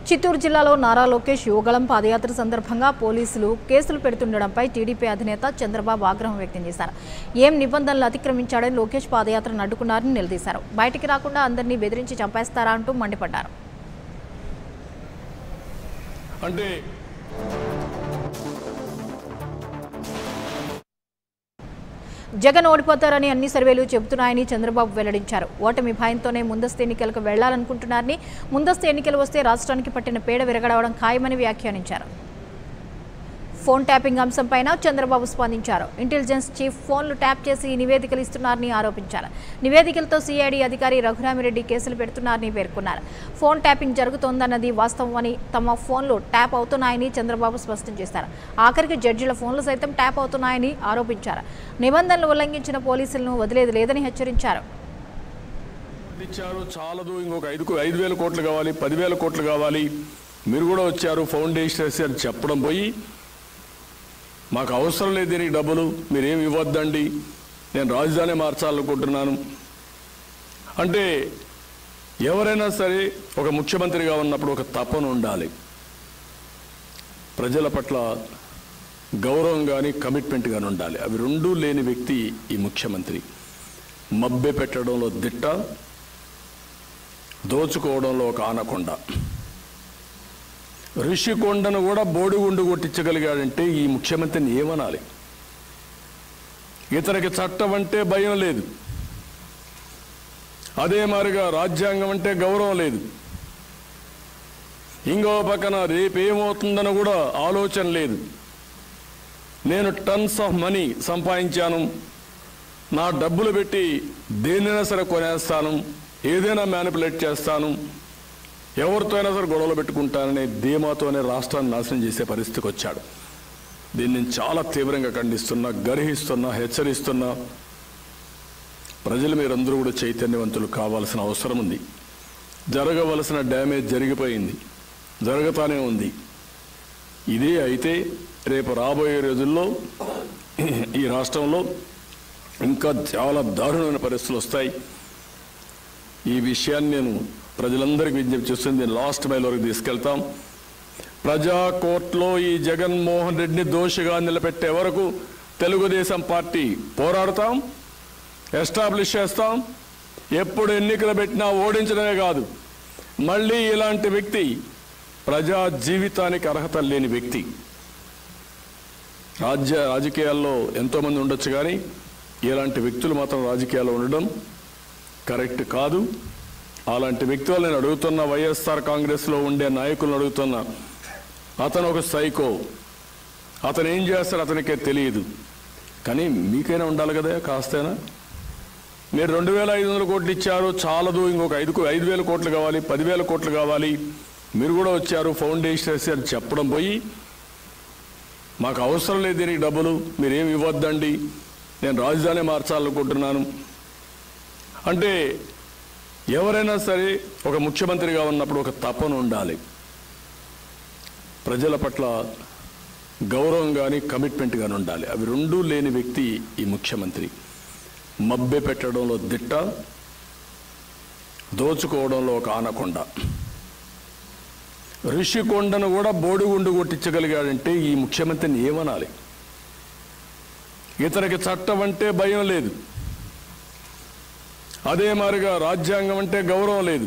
చిత్తూరు జిల్లాలో నారా లోకేష్ యువగళం పాదయాత్ర సందర్భంగా పోలీసులు కేసులు పెడుతుండడంపై టీడీపీ అధినేత చంద్రబాబు ఆగ్రహం వ్యక్తం చేశారు ఏం నిబంధనలు అతిక్రమించాడని లోకేష్ పాదయాత్రను అడ్డుకున్నారని నిలదీశారు బయటికి రాకుండా అందరినీ బెదిరించి చంపేస్తారా అంటూ మండిపడ్డారు అంటే జగన్ ఓడిపోతారని అన్ని సర్వేలు చెబుతున్నాయని చంద్రబాబు వెల్లడించారు ఓటమి భయంతోనే ముందస్తు ఎన్నికలకు వెళ్లాలనుకుంటున్నారని ముందస్తు ఎన్నికలు వస్తే రాష్ట్రానికి పట్టిన పేడ విరగడవడం ఖాయమని వ్యాఖ్యానించారు ఫోన్ ట్యాపింగ్ అంశంపైన చంద్రబాబు స్పందించారు ఇంటెలిజెన్స్ చీఫ్ ఫోన్లు ట్యాప్ చేసి నివేదికలు ఇస్తున్నారని ఆరోపించారు నివేదికలతో సిఐడి అధికారి రఘురామిరెడ్డి కేసులు పెడుతున్నారని పేర్కొన్నారు ఫోన్ ట్యాపింగ్ జరుగుతోందన్నది వాస్తవమని తమ ఫోన్లు ట్యాప్ అవుతున్నాయని చంద్రబాబు స్పష్టం చేశారు ఆఖరికి జడ్జిల ఫోన్లు సైతం ట్యాప్ అవుతున్నాయని ఆరోపించారు నిబంధనలు ఉల్లంఘించిన పోలీసులను వదిలేది లేదని హెచ్చరించారు ఇచ్చారు చాలదు ఇంకొక ఐదు కో- ఐదు వేల కోట్లు కావాలి పదివేల కోట్లు కావాలి మీరు కూడా వచ్చారు ఫౌండేషన్ వేసి అని చెప్పడం పోయి మాకు అవసరం లేదు దీనికి డబ్బులు మీరేం ఇవ్వద్దండి నేను రాజధాని మార్చాలనుకుంటున్నాను అంటే ఎవరైనా సరే ఒక ముఖ్యమంత్రిగా ఉన్నప్పుడు ఒక తపన ఉండాలి ప్రజల పట్ల గౌరవం కానీ కమిట్మెంట్ కానీ ఉండాలి అవి రెండూ లేని వ్యక్తి ఈ ముఖ్యమంత్రి మబ్బె పెట్టడంలో దిట్ట దోచుకోవడంలో ఒక ఆనకొండ ఋషికొండను కూడా బోడిగుండు కొట్టించగలిగాడంటే ఈ ముఖ్యమంత్రిని ఏమనాలి ఇతనికి చట్టం అంటే భయం లేదు అదే మారిగా రాజ్యాంగం అంటే గౌరవం లేదు ఇంకో పక్కన రేపేమవుతుందని కూడా ఆలోచన లేదు నేను టన్స్ ఆఫ్ మనీ సంపాదించాను నా డబ్బులు పెట్టి దేన్నైనా సరే కొనేస్తాను ఏదైనా మ్యానిపులేట్ చేస్తాను ఎవరితో అయినా సరే గొడవలు పెట్టుకుంటాననే ధీమాతోనే రాష్ట్రాన్ని నాశనం చేసే పరిస్థితికి వచ్చాడు దీన్ని నేను చాలా తీవ్రంగా ఖండిస్తున్నా గర్హిస్తున్నా హెచ్చరిస్తున్నా ప్రజలు మీరందరూ కూడా చైతన్యవంతులు కావాల్సిన అవసరం ఉంది జరగవలసిన డ్యామేజ్ జరిగిపోయింది జరుగుతానే ఉంది ఇదే అయితే రేపు రాబోయే రోజుల్లో ఈ రాష్ట్రంలో ఇంకా చాలా దారుణమైన పరిస్థితులు వస్తాయి ఈ విషయాన్ని నేను ప్రజలందరికీ విజ్ఞప్తి చేస్తుంది నేను లాస్ట్ మైల్ వరకు తీసుకెళ్తాం ప్రజా కోర్టులో ఈ జగన్మోహన్ రెడ్డిని దోషిగా నిలబెట్టే వరకు తెలుగుదేశం పార్టీ పోరాడతాం ఎస్టాబ్లిష్ చేస్తాం ఎప్పుడు ఎన్నికలు పెట్టినా ఓడించడమే కాదు మళ్ళీ ఇలాంటి వ్యక్తి ప్రజా జీవితానికి అర్హత లేని వ్యక్తి రాజ్య రాజకీయాల్లో ఎంతోమంది ఉండొచ్చు కానీ ఇలాంటి వ్యక్తులు మాత్రం రాజకీయాల్లో ఉండడం కరెక్ట్ కాదు అలాంటి వ్యక్తులు నేను అడుగుతున్న వైఎస్ఆర్ కాంగ్రెస్లో ఉండే నాయకులను అడుగుతున్నా అతను ఒక సైకో అతను ఏం చేస్తాడు అతనికే తెలియదు కానీ మీకైనా ఉండాలి కదా కాస్తేనా మీరు రెండు వేల ఐదు వందల కోట్లు ఇచ్చారు చాలదు ఇంకొక ఐదు కో- ఐదు వేల కోట్లు కావాలి పదివేల కోట్లు కావాలి మీరు కూడా వచ్చారు ఫౌండేషన్ వేసి అని చెప్పడం పోయి మాకు అవసరం లేదు దీనికి డబ్బులు మీరేం ఇవ్వద్దండి నేను రాజధాని మార్చాలనుకుంటున్నాను అంటే ఎవరైనా సరే ఒక ముఖ్యమంత్రిగా ఉన్నప్పుడు ఒక తపన ఉండాలి ప్రజల పట్ల గౌరవం కానీ కమిట్మెంట్ కానీ ఉండాలి అవి రెండూ లేని వ్యక్తి ఈ ముఖ్యమంత్రి మబ్బె పెట్టడంలో దిట్ట దోచుకోవడంలో ఒక ఆనకొండ ఋషికొండను కూడా బోడిగుండు కొట్టించగలిగాడంటే ఈ ముఖ్యమంత్రిని ఏమనాలి ఇతనికి చట్టం అంటే భయం లేదు అదే మారిగా రాజ్యాంగం అంటే గౌరవం లేదు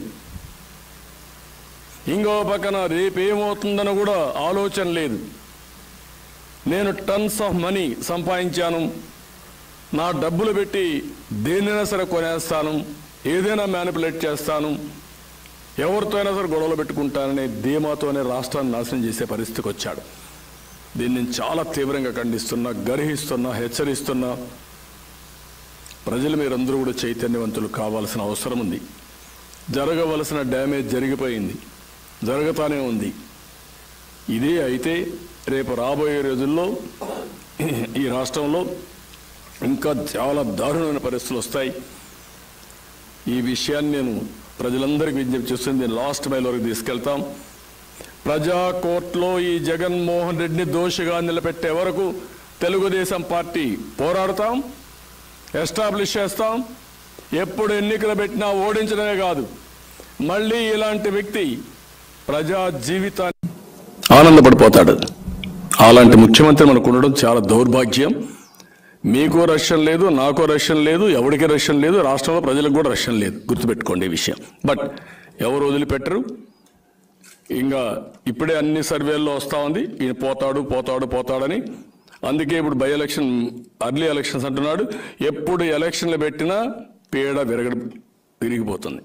ఇంకో పక్కన రేపేమవుతుందని కూడా ఆలోచన లేదు నేను టన్స్ ఆఫ్ మనీ సంపాదించాను నా డబ్బులు పెట్టి దేన్నైనా సరే కొనేస్తాను ఏదైనా మ్యానిపులేట్ చేస్తాను ఎవరితో అయినా సరే గొడవలు పెట్టుకుంటాననే ధీమాతోనే రాష్ట్రాన్ని నాశనం చేసే పరిస్థితికి వచ్చాడు దీన్ని నేను చాలా తీవ్రంగా ఖండిస్తున్నా గర్హిస్తున్నా హెచ్చరిస్తున్నా ప్రజలు మీరందరూ కూడా చైతన్యవంతులు కావాల్సిన అవసరం ఉంది జరగవలసిన డ్యామేజ్ జరిగిపోయింది జరుగుతానే ఉంది ఇదే అయితే రేపు రాబోయే రోజుల్లో ఈ రాష్ట్రంలో ఇంకా చాలా దారుణమైన పరిస్థితులు వస్తాయి ఈ విషయాన్ని నేను ప్రజలందరికీ విజ్ఞప్తి చేస్తుంది నేను లాస్ట్ మైల్ వరకు తీసుకెళ్తాం ప్రజా కోర్టులో ఈ జగన్మోహన్ రెడ్డిని దోషిగా నిలబెట్టే వరకు తెలుగుదేశం పార్టీ పోరాడతాం ఎస్టాబ్లిష్ చేస్తాం ఎప్పుడు ఎన్నికలు పెట్టినా ఓడించడమే కాదు మళ్ళీ ఇలాంటి వ్యక్తి ప్రజా జీవితాన్ని ఆనందపడిపోతాడు అలాంటి ముఖ్యమంత్రి మనకు ఉండడం చాలా దౌర్భాగ్యం మీకో రష్యం లేదు నాకో రష్యం లేదు ఎవరికి రష్యం లేదు రాష్ట్రంలో ప్రజలకు కూడా రష్యం లేదు గుర్తుపెట్టుకోండి ఈ విషయం బట్ ఎవరు వదిలిపెట్టరు ఇంకా ఇప్పుడే అన్ని సర్వేల్లో వస్తూ ఉంది ఈయన పోతాడు పోతాడు పోతాడని అందుకే ఇప్పుడు బై ఎలక్షన్ అర్లీ ఎలక్షన్స్ అంటున్నాడు ఎప్పుడు ఎలక్షన్లు పెట్టినా పీడ విరగ విరిగిపోతుంది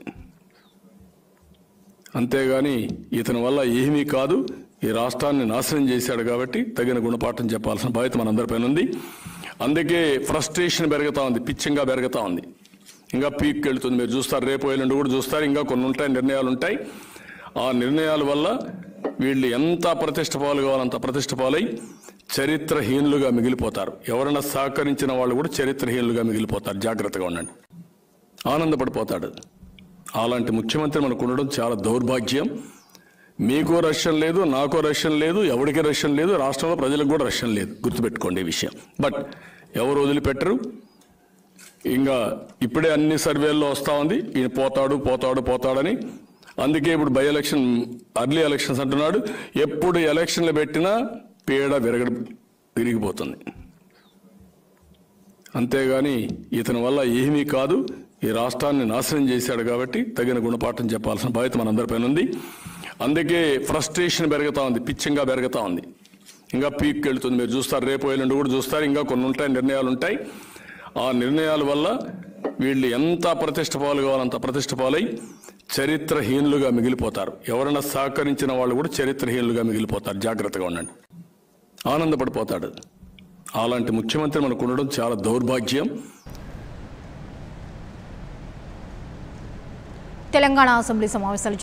అంతేగాని ఇతని వల్ల ఏమీ కాదు ఈ రాష్ట్రాన్ని నాశనం చేశాడు కాబట్టి తగిన గుణపాఠం చెప్పాల్సిన బాధ్యత మనందరిపైన ఉంది అందుకే ఫ్రస్ట్రేషన్ పెరుగుతా ఉంది పిచ్చంగా పెరుగుతా ఉంది ఇంకా పీక్ వెళ్తుంది మీరు చూస్తారు రేపు ఎల్లుండి కూడా చూస్తారు ఇంకా కొన్ని ఉంటాయి నిర్ణయాలు ఉంటాయి ఆ నిర్ణయాల వల్ల వీళ్ళు ఎంత ప్రతిష్ట పాలు కావాలంత ప్రతిష్ట పాలై చరిత్రహీనులుగా మిగిలిపోతారు ఎవరైనా సహకరించిన వాళ్ళు కూడా చరిత్రహీనులుగా మిగిలిపోతారు జాగ్రత్తగా ఉండండి ఆనందపడిపోతాడు అలాంటి ముఖ్యమంత్రి మనకు ఉండడం చాలా దౌర్భాగ్యం మీకో రష్యం లేదు నాకో రష్యం లేదు ఎవరికి రష్యం లేదు రాష్ట్రంలో ప్రజలకు కూడా రష్యం లేదు గుర్తుపెట్టుకోండి ఈ విషయం బట్ ఎవరు వదిలిపెట్టరు ఇంకా ఇప్పుడే అన్ని సర్వేల్లో వస్తూ ఉంది ఈయన పోతాడు పోతాడు పోతాడని అందుకే ఇప్పుడు బై ఎలక్షన్ అర్లీ ఎలక్షన్స్ అంటున్నాడు ఎప్పుడు ఎలక్షన్లు పెట్టినా పీడ విరగ విరిగిపోతుంది అంతేగాని ఇతని వల్ల ఏమీ కాదు ఈ రాష్ట్రాన్ని నాశనం చేశాడు కాబట్టి తగిన గుణపాఠం చెప్పాల్సిన బాధ్యత మనందరిపైన ఉంది అందుకే ఫ్రస్ట్రేషన్ పెరుగుతా ఉంది పిచ్చంగా పెరుగుతా ఉంది ఇంకా పీక్ వెళ్తుంది మీరు చూస్తారు రేపు ఎల్లుండి కూడా చూస్తారు ఇంకా కొన్ని ఉంటాయి నిర్ణయాలు ఉంటాయి ఆ నిర్ణయాల వల్ల వీళ్ళు ఎంత ప్రతిష్ట పాలు కావాలంత ప్రతిష్ట పాలై చరిత్రహీనులుగా మిగిలిపోతారు ఎవరైనా సహకరించిన వాళ్ళు కూడా చరిత్రహీనులుగా మిగిలిపోతారు జాగ్రత్తగా ఉండండి ఆనందపడిపోతాడు అలాంటి ముఖ్యమంత్రి మనకు ఉండడం చాలా దౌర్భాగ్యం తెలంగాణ అసెంబ్లీ సమావేశాలు